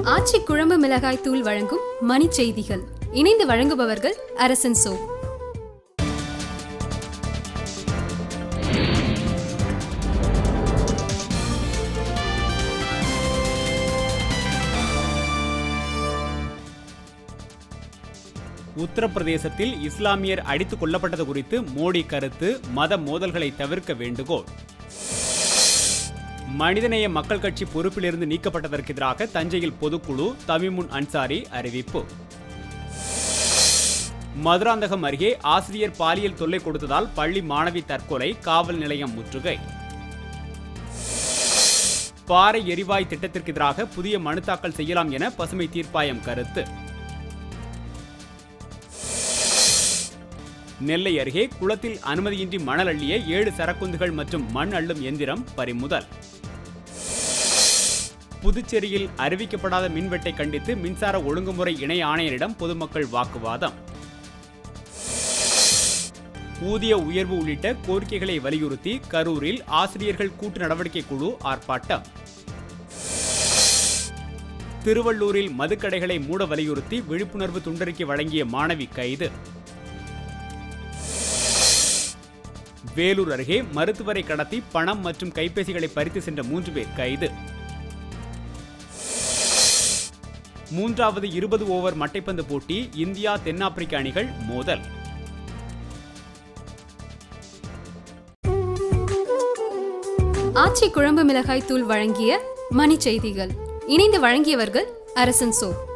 ஆச்சி குழம்பு மிளகாய் தூள் வழங்கும் மணி செய்திகள் இணைந்து வழங்குபவர்கள் அரசன் சோ உத்தரப்பிரதேசத்தில் இஸ்லாமியர் அடித்துக் கொல்லப்பட்டது குறித்து மோடி கருத்து மத மோதல்களை தவிர்க்க வேண்டுகோள் மனிதநேய மக்கள் கட்சி பொறுப்பிலிருந்து நீக்கப்பட்டதற்கு எதிராக தஞ்சையில் பொதுக்குழு தமிமுன் அன்சாரி அறிவிப்பு மதுராந்தகம் அருகே ஆசிரியர் பாலியல் தொல்லை கொடுத்ததால் பள்ளி மாணவி தற்கொலை காவல் நிலையம் முற்றுகை பாறை எரிவாயு திட்டத்திற்கு எதிராக புதிய மனு தாக்கல் செய்யலாம் என பசுமை தீர்ப்பாயம் கருத்து நெல்லை அருகே குளத்தில் அனுமதியின்றி மணல் அள்ளிய ஏழு சரக்குந்துகள் மற்றும் மண் அள்ளும் எந்திரம் பறிமுதல் புதுச்சேரியில் அறிவிக்கப்படாத மின்வெட்டை கண்டித்து மின்சார ஒழுங்குமுறை இணை ஆணையரிடம் பொதுமக்கள் வாக்குவாதம் ஊதிய உயர்வு உள்ளிட்ட கோரிக்கைகளை வலியுறுத்தி கரூரில் ஆசிரியர்கள் கூட்டு நடவடிக்கை குழு ஆர்ப்பாட்டம் திருவள்ளூரில் மதுக்கடைகளை மூட வலியுறுத்தி விழிப்புணர்வு துண்டறிக்கை வழங்கிய மாணவி கைது வேலூர் அருகே மருத்துவரை கடத்தி பணம் மற்றும் கைபேசிகளை பறித்து சென்ற மூன்று பேர் கைது மூன்றாவது இருபது ஓவர் மட்டைப்பந்து போட்டி இந்தியா தென்னாப்பிரிக்க அணிகள் மோதல் ஆச்சி குழம்பு மிளகாய் தூள் வழங்கிய மணி செய்திகள் இணைந்து வழங்கியவர்கள் அரசன் சோ